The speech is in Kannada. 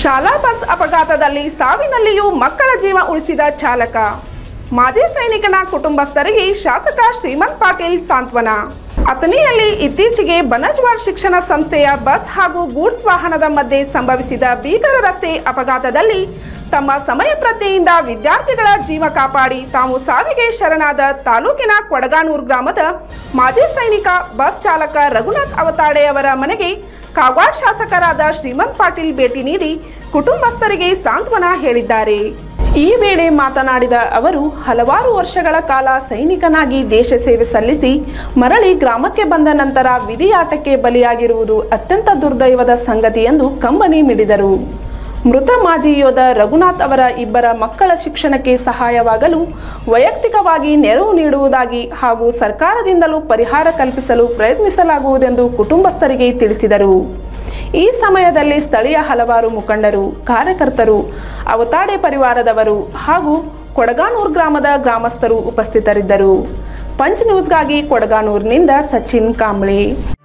ಶಾಲಾ ಬಸ್ ಅಪಘಾತದಲ್ಲಿ ಸಾವಿನಲ್ಲಿಯೂ ಮಕ್ಕಳ ಜೀವ ಉಳಿಸಿದ ಚಾಲಕ ಮಾಜಿ ಸೈನಿಕನ ಕುಟುಂಬಸ್ಥರಿಗೆ ಶಾಸಕ ಶ್ರೀಮಂತ್ ಪಾಟೀಲ್ ಸಾಂತ್ವನ ಅಥಣಿಯಲ್ಲಿ ಇತ್ತೀಚೆಗೆ ಬನಜ್ವಾಡ್ ಶಿಕ್ಷಣ ಸಂಸ್ಥೆಯ ಬಸ್ ಹಾಗೂ ಗೂಡ್ಸ್ ವಾಹನದ ಮಧ್ಯೆ ಸಂಭವಿಸಿದ ಭೀಕರ ರಸ್ತೆ ಅಪಘಾತದಲ್ಲಿ ತಮ್ಮ ಸಮಯ ಪ್ರಜ್ಞೆಯಿಂದ ವಿದ್ಯಾರ್ಥಿಗಳ ಜೀವ ಕಾಪಾಡಿ ತಾವು ಸಾವಿಗೆ ಶರಣಾದ ತಾಲೂಕಿನ ಕೊಡಗಾನೂರ್ ಗ್ರಾಮದ ಮಾಜಿ ಸೈನಿಕ ಬಸ್ ಚಾಲಕ ರಘುನಾಥ್ ಅವತಾಡೆ ಅವರ ಮನೆಗೆ ಕಾಗವಾಡ್ ಶಾಸಕರಾದ ಶ್ರೀಮಂತ್ ಪಾಟೀಲ್ ಭೇಟಿ ನೀಡಿ ಕುಟುಂಬಸ್ಥರಿಗೆ ಸಾಂತ್ವನ ಹೇಳಿದ್ದಾರೆ ಈ ವೇಳೆ ಮಾತನಾಡಿದ ಅವರು ಹಲವಾರು ವರ್ಷಗಳ ಕಾಲ ಸೈನಿಕನಾಗಿ ದೇಶ ಸೇವೆ ಸಲ್ಲಿಸಿ ಮರಳಿ ಗ್ರಾಮಕ್ಕೆ ಬಂದ ನಂತರ ವಿಧಿಯಾಟಕ್ಕೆ ಬಲಿಯಾಗಿರುವುದು ಅತ್ಯಂತ ದುರ್ದೈವದ ಸಂಗತಿ ಎಂದು ಕಂಬನಿ ಮಿಡಿದರು ಮೃತ ಮಾಜಿ ಯೋಧ ರಘುನಾಥ್ ಅವರ ಇಬ್ಬರ ಮಕ್ಕಳ ಶಿಕ್ಷಣಕ್ಕೆ ಸಹಾಯವಾಗಲು ವೈಯಕ್ತಿಕವಾಗಿ ನೆರವು ನೀಡುವುದಾಗಿ ಹಾಗೂ ಸರ್ಕಾರದಿಂದಲೂ ಪರಿಹಾರ ಕಲ್ಪಿಸಲು ಪ್ರಯತ್ನಿಸಲಾಗುವುದೆಂದು ಕುಟುಂಬಸ್ಥರಿಗೆ ತಿಳಿಸಿದರು ಈ ಸಮಯದಲ್ಲಿ ಸ್ಥಳೀಯ ಹಲವಾರು ಮುಖಂಡರು ಕಾರ್ಯಕರ್ತರು ಅವತಾಡೆ ಪರಿವಾರದವರು ಹಾಗೂ ಕೊಡಗಾನೂರ್ ಗ್ರಾಮದ ಗ್ರಾಮಸ್ಥರು ಉಪಸ್ಥಿತರಿದ್ದರು ಪಂಚ್ ನ್ಯೂಸ್ಗಾಗಿ ಕೊಡಗಾನೂರಿನಿಂದ ಸಚಿನ್ ಕಾಂಬ್ಳೆ